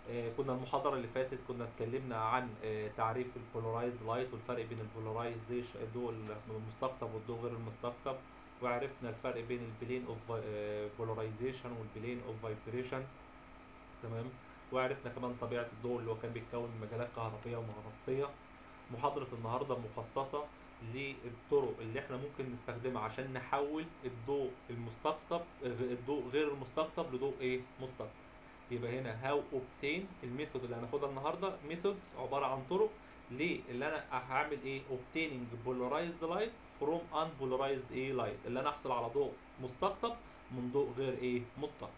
آه، كنا المحاضرة اللي فاتت كنا اتكلمنا عن آه، تعريف البولارايزد لايت والفرق بين البولارايزيشن الضوء المستقطب والضوء غير المستقطب وعرفنا الفرق بين البلين اوف بولارايزيشن والبلين اوف فايبريشن تمام وعرفنا كمان طبيعة الضوء اللي هو كان بيتكون من مجالات كهربية ومغناطيسية محاضرة النهاردة مخصصة للطرق اللي احنا ممكن نستخدمها عشان نحول الضوء المستقطب الضوء غير المستقطب لضوء ايه مستقطب يبقى هنا هاو اوبتين الميثود اللي هناخدها النهارده ميثود عباره عن طرق ليه اللي انا هعمل ايه اوبتيننج بولارايزد لايت فروم ان بولارايزد ايه لايت اللي انا احصل على ضوء مستقطب من ضوء غير ايه مستقطب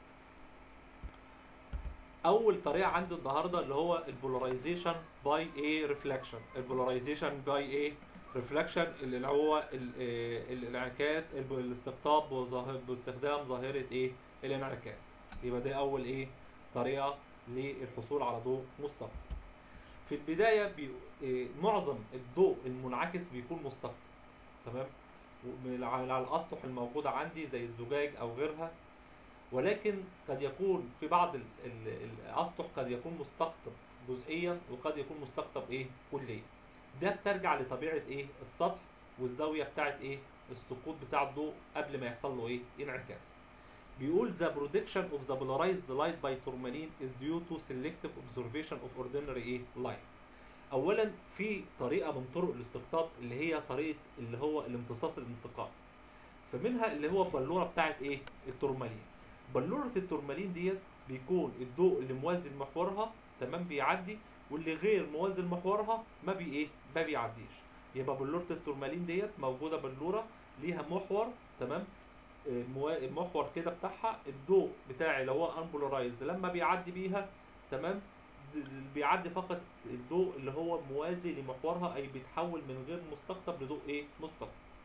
اول طريقه عندي النهارده اللي هو البولاريزيشن باي ايه ريفلكشن البولاريزيشن باي ايه ريفلكشن اللي هو ال- آه، الانعكاس الب- الاستقطاب بظاهر- باستخدام ظاهره ايه الانعكاس يبقى ده اول ايه طريقه للحصول على ضوء مستقطب في البدايه بي... إيه، معظم الضوء المنعكس بيكون مستقطب تمام ومن- على على الاسطح الموجوده عندي زي الزجاج او غيرها ولكن قد يكون في بعض ال- ال- الاسطح قد يكون مستقطب جزئيا وقد يكون مستقطب ايه كليا ده بترجع لطبيعه ايه السطح والزاويه بتاعت ايه السقوط بتاع الضوء قبل ما يحصل له ايه انعكاس بيقول the production of the polarized light by tourmaline is due to selective observation of ordinary ايه light اولا في طريقه من طرق الاستقطاب اللي هي طريقه اللي هو الامتصاص الانتقائي فمنها اللي هو البلوره بتاعت ايه التورمالين بلوره التورمالين ديت بيكون الضوء اللي موازي لمحورها تمام بيعدي واللي غير موازي لمحورها ما بي ايه ما بيعديش يبقى بلوره التورمالين ديت موجوده بلوره ليها محور تمام الموا- المحور كده بتاعها الضوء بتاعي اللي هو انبولارايزد لما بيعدي بيها تمام د- بيعدي فقط الضوء اللي هو موازي لمحورها اي بيتحول من غير مستقطب لضوء ايه مستقطب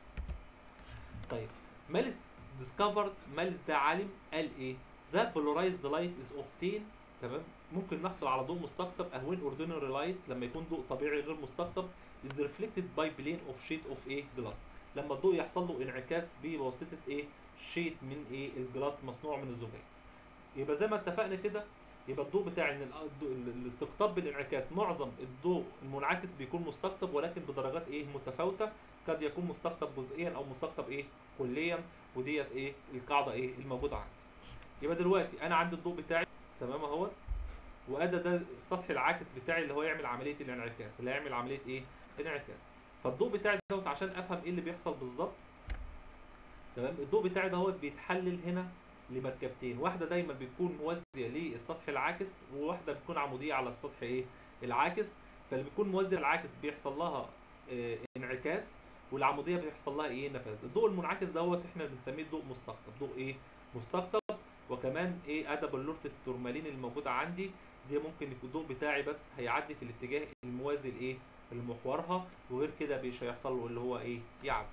طيب مالس ديسكفرد مالس ده عالم قال ايه ذا بولارايزد لايت از اوبتين تمام ممكن نحصل على ضوء مستقطب اهوين اوردينري لايت لما يكون ضوء طبيعي غير مستقطب is reflected by plane of sheet of ايه جلاس لما الضوء يحصل له انعكاس بواسطه ايه شيت من ايه الجلاس مصنوع من الزجاج يبقى زي ما اتفقنا كده يبقى الضوء بتاع ان الأ- الضوء- ال- الاستقطاب بالانعكاس معظم الضوء المنعكس بيكون مستقطب ولكن بدرجات ايه متفاوته قد يكون مستقطب جزئيا او مستقطب ايه كليا وديت ايه القاعده ايه الموجوده عندي يبقى دلوقتي انا عندي الضوء بتاعي تمام اهو وادى ده السطح العاكس بتاعي اللي هو يعمل عمليه الانعكاس اللي هيعمل عمليه ايه انعكاس فالضوء بتاعي دوت عشان افهم ايه اللي بيحصل بالظبط تمام الضوء بتاعي دوت بيتحلل هنا لمركبتين واحده دايما بتكون موازيه للسطح العاكس وواحده بتكون عموديه على السطح ايه العاكس فاللي بيكون موازي للعاكس بيحصل لها آه، انعكاس والعموديه بيحصل لها ايه نفاذ الضوء المنعكس دوت احنا بنسميه ضوء مستقطب ضوء ايه مستقطب وكمان ايه ادى بلوره التورمالين اللي موجوده عندي دي ممكن يكون الضوء بتاعي بس هيعدي في الاتجاه الموازي لايه لمحورها وغير كده مش هيحصل له اللي هو ايه يعدي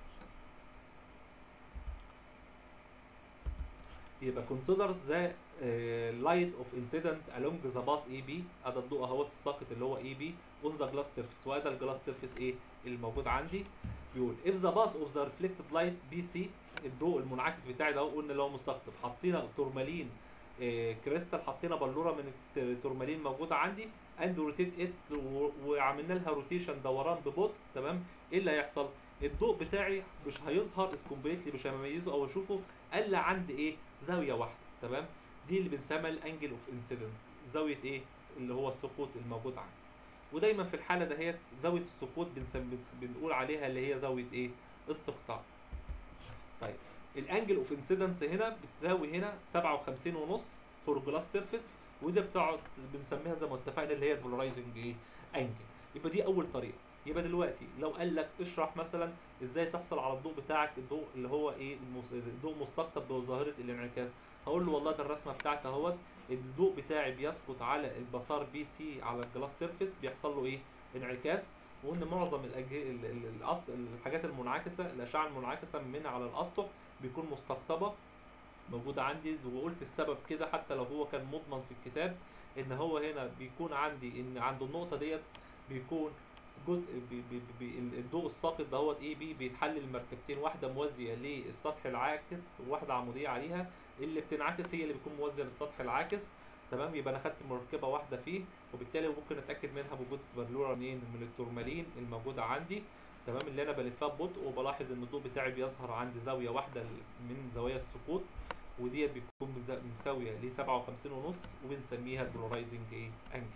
يبقى consider the uh, light of incident along the path AB ادى الضوء اهوت الساقط اللي هو AB on the glass surface وادى الجلاس surface ايه اللي موجود عندي بيقول if the path of the reflected light BC الضوء المنعكس بتاعي ده قلنا اللي هو مستقطب حطينا تورمالين آه، كريستال حطينا بلوره من التورمالين موجوده عندي اند روتيت اتس وعملنا لها روتيشن دوران ببطء تمام ايه اللي هيحصل الضوء بتاعي مش هيظهر كومبليتلي مش هميزه او اشوفه الا عند ايه زاويه واحده تمام دي اللي بنسميها الانجل اوف انسيدنس زاويه ايه اللي هو السقوط الموجود عندي ودايما في الحاله دهيت زاويه السقوط بنسمي بنقول عليها اللي هي زاويه ايه استقطاع طيب الانجل اوف انسيدنس هنا بتساوي هنا 57 ونص فور جلاس سيرفيس وده بتاع بنسميها زي ما اتفقنا اللي هي البولارايزنج ايه انجل يبقى دي اول طريقه يبقى دلوقتي لو قال لك اشرح مثلا ازاي تحصل على الضوء بتاعك الضوء اللي هو ايه المس- الضوء مستقطب بظاهره الانعكاس هقول له والله ده الرسمه بتاعتي اهوت الضوء بتاعي بيسقط على المسار بي سي على الجلاس سيرفيس بيحصل له ايه انعكاس وان معظم الأج... ال- ال- الاصل الحاجات المنعكسه الاشعه المنعكسه من على الاسطح بيكون مستقطبه موجوده عندي وقلت السبب كده حتى لو هو كان مضمن في الكتاب ان هو هنا بيكون عندي ان عند النقطه ديت بيكون جزء بي بي بي الضوء الساقط دوت اي بي بيتحلل مركبتين واحده موازيه للسطح العاكس وواحده عموديه عليها اللي بتنعكس هي اللي بتكون موازيه للسطح العاكس تمام يبقى انا خدت مركبه واحده فيه وبالتالي ممكن اتاكد منها بوجود بلوره منين من التورمالين الموجوده عندي تمام اللي انا بلفها ببطء وبلاحظ ان الضوء بتاعي بيظهر عندي زاويه واحده من زوايا السقوط وديت بتكون مز- مساويه ل 57 ونص وبنسميها البولارايزنج ايه انجل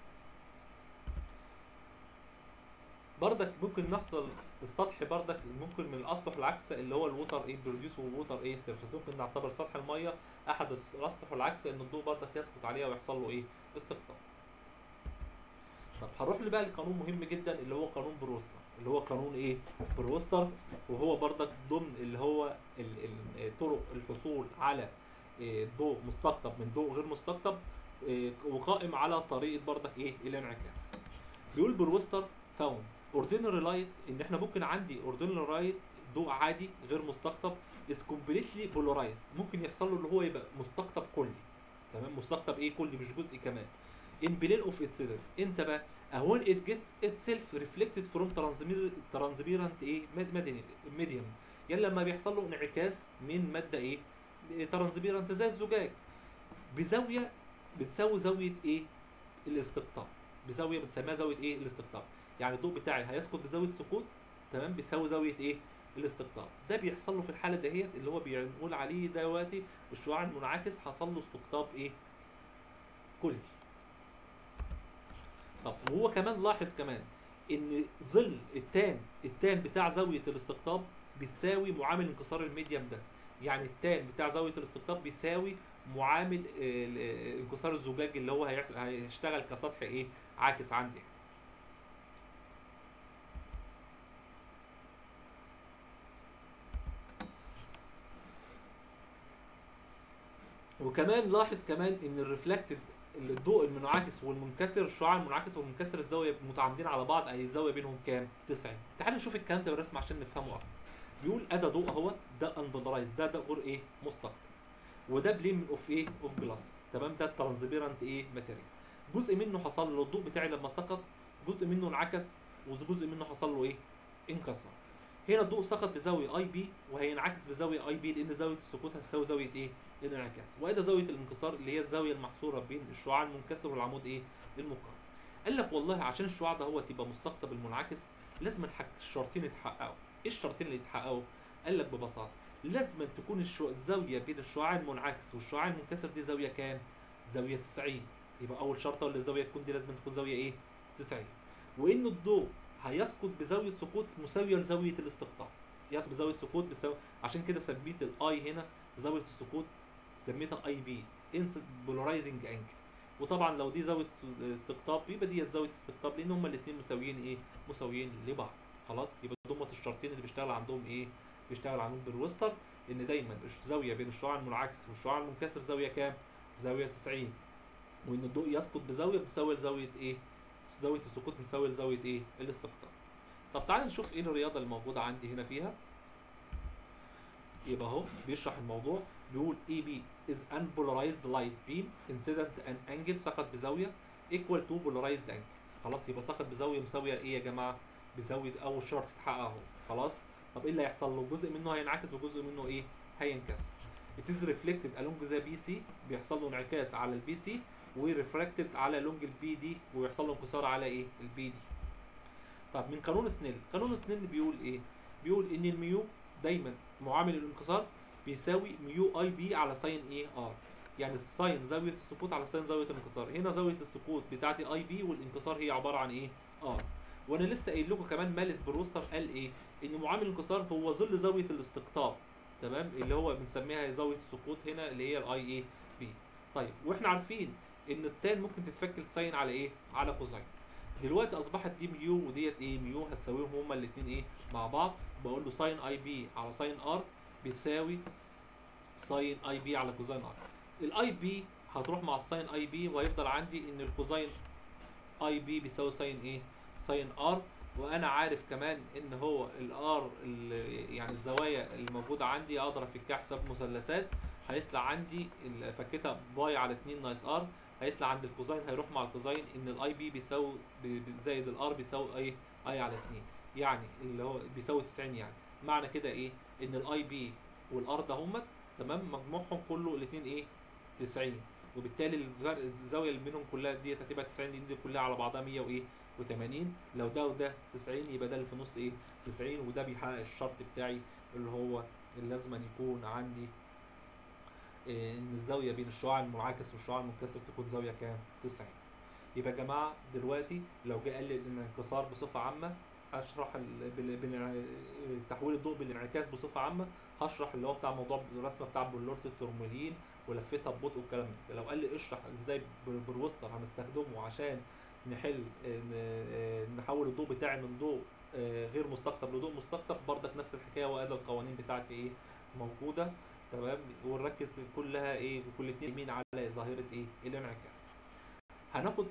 بردك ممكن نحصل السطح بردك ممكن من الاسطح العكسه اللي هو الووتر ايه بروديوس والووتر ايه سيرفيس ممكن نعتبر سطح الميه احد الس- الاسطح العكسه ان الضوء بردك يسقط عليها ويحصل له ايه استقطاب طب هنروح لي بقى لقانون مهم جدا اللي هو قانون بروستر اللي هو قانون ايه بروستر وهو بردك ضمن اللي هو ال- ال- طرق الحصول على إيه، ضوء مستقطب من ضوء غير مستقطب إيه، وقائم على طريقه بردك ايه الانعكاس بيقول بروستر فاوند اوردينري لايت ان احنا ممكن عندي اوردينري لايت ضوء عادي غير مستقطب از كومبليتلي بولارايزد ممكن يحصل له اللي هو يبقى مستقطب كلي تمام مستقطب ايه كلي مش جزء كمان in plane of itself امتى بقى when it gets itself reflected from transmir- transparent ايه ميديوم يعني لما بيحصل له انعكاس من ماده ايه ترانسبيرنت زي الزجاج بزاويه بتساوي زاويه ايه الاستقطاب بزاويه بنسميها زاويه ايه الاستقطاب يعني الضوء بتاعي هيسقط بزاويه سقوط تمام بيساوي زاويه ايه الاستقطاب ده بيحصل له في الحاله دهيت اللي هو بنقول عليه دلوقتي الشعاع المنعكس حصل له استقطاب ايه كلي طب وهو كمان لاحظ كمان ان ظل التان التان بتاع زاويه الاستقطاب بتساوي معامل انكسار الميديم ده يعني التان بتاع زاويه الاستقطاب بيساوي معامل آه، آه، انكسار الزجاج اللي هو هيح- هيشتغل كسطح ايه عاكس عندي وكمان لاحظ كمان ان الريفلكتد الضوء المنعكس والمنكسر الشعاع المنعكس والمنكسر الزاويه متعامدين على بعض اي الزاويه بينهم كام 90 تعال نشوف الكلام ده بالرسم عشان نفهمه اكتر بيقول ادى ضوء اهو ده انبولارايز ده ده غير ايه مستقطب وده بليم اوف ايه اوف جلاس تمام ده ترانسبيرنت ايه ماتيريال جزء منه حصل له الضوء بتاعي لما سقط جزء منه انعكس وجزء منه حصل له ايه انكسر هنا الضوء سقط بزاويه اي بي وهينعكس بزاويه اي بي لان زاويه السقوط هتساوي زاويه ايه الانعكاس وادي زاويه الانكسار اللي هي الزاويه المحصوره بين الشعاع المنكسر والعمود ايه المقارن قال لك والله عشان الشعاع ده هو يبقى مستقطب المنعكس لازم الحك... الشرطين يتحققوا ايه الشرطين اللي يتحققوا قال لك ببساطه لازم تكون الشو... الزاويه بين الشعاع المنعكس والشعاع المنكسر دي زاويه كام زاويه 90 يبقى اول شرطه ولا الزاويه تكون دي لازم تكون زاويه ايه 90 وان الضوء هيسقط بزاويه سقوط مساويه لزاويه الاستقطاب يسقط بزاويه سقوط بساوي عشان كده سميت الاي هنا زاويه السقوط سميتها اي بي انسد بولارايزنج انجل وطبعا لو دي زاويه استقطاب يبقى دي زاويه استقطاب لان هما الاثنين مساويين ايه مساويين لبعض خلاص يبقى دول الشرطين اللي بيشتغل عندهم ايه بيشتغل عندهم بالوستر ان دايما الزاويه بين الشعاع المنعكس والشعاع المنكسر زاويه كام زاويه 90 وان الضوء يسقط بزاويه بتساوي لزاويه ايه زاويه السقوط مساويه لزاويه ايه الاستقطاب طب تعال نشوف ايه الرياضه الموجوده عندي هنا فيها يبقى اهو بيشرح الموضوع بيقول اي بي is unpolarized light beam incident an angle سقط بزاويه equal to polarized angle خلاص يبقى سقط بزاويه مساويه ايه يا جماعه بزاويه اول شرط اتحقق اهو خلاص طب ايه اللي هيحصل له جزء منه هينعكس وجزء منه ايه هينكسر it is reflected along the BC بيحصل له انعكاس على البي سي وريفراكتد على لونج البي دي ويحصل له انكسار على ايه البي دي طب من قانون سنيل قانون سنيل بيقول ايه بيقول ان الميو دايما معامل الانكسار بيساوي ميو اي بي على ساين ايه ار يعني الساين زاويه السقوط على ساين زاويه الانكسار هنا زاويه السقوط بتاعتي اي بي والانكسار هي عباره عن ايه ار وانا لسه قايل لكم كمان مالس بروستر قال ايه ان معامل الانكسار هو ظل زاويه الاستقطاب تمام اللي هو بنسميها زاويه السقوط هنا اللي هي الاي اي بي طيب واحنا عارفين ان التان ممكن تتفك الساين على ايه على كوزين دلوقتي اصبحت دي ميو وديت ايه ميو هتساويهم هما الاثنين ايه مع بعض بقول له ساين اي بي على ساين ار بيساوي ساين اي بي على كوزين ار الاي بي هتروح مع الساين اي بي وهيفضل عندي ان الكوزين اي بي بيساوي ساين ايه ساين ار وانا عارف كمان ان هو الار يعني الزوايا اللي موجوده عندي اقدر افكها حساب مثلثات هيطلع عندي ال- فكيتها باي على 2 ناقص ار هيطلع عند الكوزين هيروح مع الكوزين ان الاي بي بيساوي ب- ب- زائد الار بيساوي اي اي على 2 يعني اللي هو بيساوي 90 يعني معنى كده ايه ان الاي بي والار ده همت تمام مجموعهم كله الاثنين ايه 90 وبالتالي الفرق الزاويه اللي بينهم كلها ديت هتبقى 90 لان دي كلها على بعضها 100 وايه و80 لو ده وده 90 يبقى ده اللي في النص ايه 90 وده بيحقق الشرط بتاعي اللي هو اللي لازم أن يكون عندي إيه، ان الزاويه بين الشعاع المنعكس والشعاع المنكسر تكون زاويه كام 90 يبقى يا جماعه دلوقتي لو جه قال لي الانكسار بصفه عامه هشرح ال- بال- بال- تحويل الضوء بالانعكاس بصفه عامه هشرح اللي هو بتاع موضوع الرسمه بتاع بولورت الترمولين ولفيتها ببطء والكلام ده لو قال لي اشرح ازاي بال- بالوستر هنستخدمه عشان نحل ن- آه، نحول الضوء بتاعي من ضوء آه، غير مستقطب لضوء مستقطب بردك نفس الحكايه وادي القوانين بتاعتي ايه موجوده تمام ونركز كلها ايه وكل اتنين يمين على ظاهره ايه الانعكاس هناخد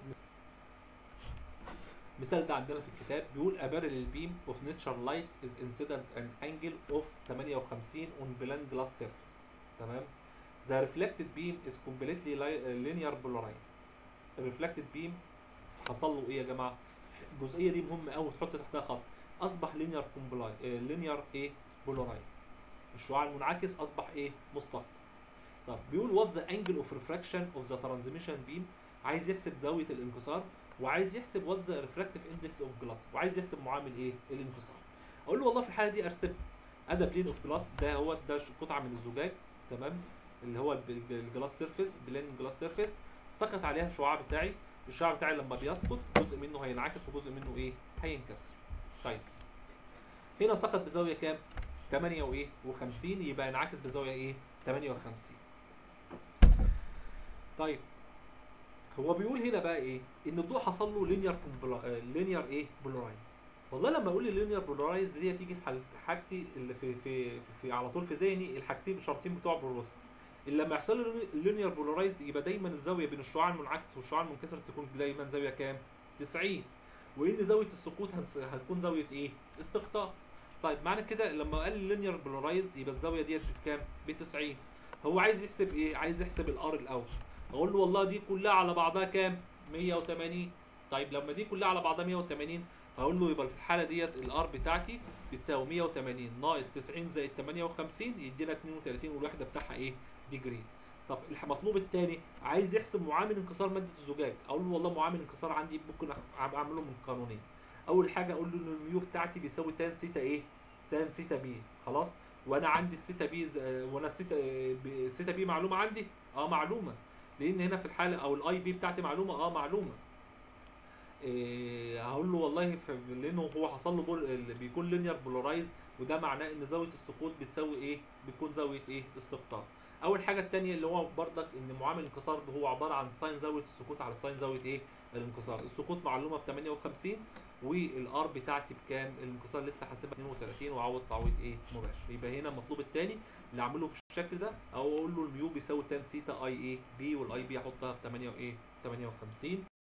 مثال ده عندنا في الكتاب بيقول a parallel beam of nature light is incident an angle of 58 on blank glass surface تمام the reflected beam is completely li- linear polarized الريفلكتد بيم حصل له ايه يا جماعه الجزئيه دي مهمه قوي تحط تحتها خط اصبح لينير كومبلاي لينير ايه بولارايز الشعاع المنعكس اصبح ايه مستقطب طب بيقول وات ذا انجل اوف ريفراكشن اوف ذا ترانزميشن بيم عايز يحسب زاويه الانكسار وعايز يحسب وات ذا ريفراكتيف اندكس اوف جلاس وعايز يحسب معامل ايه الانكسار اقول له والله في الحاله دي ارسم ادا بلين اوف جلاس ده هو ده قطعه من الزجاج تمام اللي هو الب- الجلاس سيرفيس بلين جلاس سيرفيس سقط عليها الشعاع بتاعي الشعاع بتاعي لما بيسقط جزء منه هينعكس وجزء منه ايه هينكسر طيب هنا سقط بزاويه كام 8 وايه و50 يبقى ينعكس بزاويه ايه 58 طيب هو بيقول هنا بقى ايه ان الضوء حصل له لينير لينير ايه بولارايز والله لما اقول لي لينير بولارايز دي تيجي في حال- حاجتي اللي في في في, في على طول في ذهني الحاجتين شرطين بتوع بروست اللي لما يحصل له اللينير بولارايز يبقى دايما الزاويه بين الشعاع المنعكس والشعاع المنكسر تكون دايما زاويه كام 90 وان زاويه السقوط هنس- هتكون زاويه ايه استقطاب طيب معنى كده لما قال لينير بولارايز يبقى الزاويه ديت بكام ب 90 هو عايز يحسب ايه عايز يحسب الار الاول اقول له والله دي كلها على بعضها كام 180 طيب لما دي كلها على بعضها 180 هقول له يبقى في الحاله ديت الار بتاعتي بتساوي 180 ناقص 90 زائد 58 يدينا 32 والوحده بتاعها ايه ديجري طب المطلوب الثاني عايز يحسب معامل انكسار ماده الزجاج اقول له والله معامل انكسار عندي ممكن أخ- اعمله من قانونين اول حاجه اقول له ان الميو بتاعتي بيساوي تان سيتا ايه تان سيتا بي خلاص وانا عندي السيتا بي ز- آه، وانا السيتا آه، بي- السيتا بي معلومه عندي اه معلومه لان هنا في الحاله او الاي بي بتاعتي معلومه اه معلومه إيه هقول له والله ف- لانه هو حصل له بول ال- بيكون لينير بولارايز وده معناه ان زاويه السقوط بتساوي ايه بتكون زاويه ايه استقطاب اول حاجه الثانيه اللي هو بردك ان معامل الانكسار هو عباره عن ساين زاويه السقوط على ساين زاويه ايه الانكسار السقوط معلومه ب 58 والار بتاعتي بكام الانكسار لسه حاسبها 32 وعوض تعويض ايه مباشر يبقى هنا المطلوب الثاني اللي اعمله بالشكل ده او اقول له الميو بيساوي تان سيتا اي ايه بي والاي بي احطها ب 8 وايه 58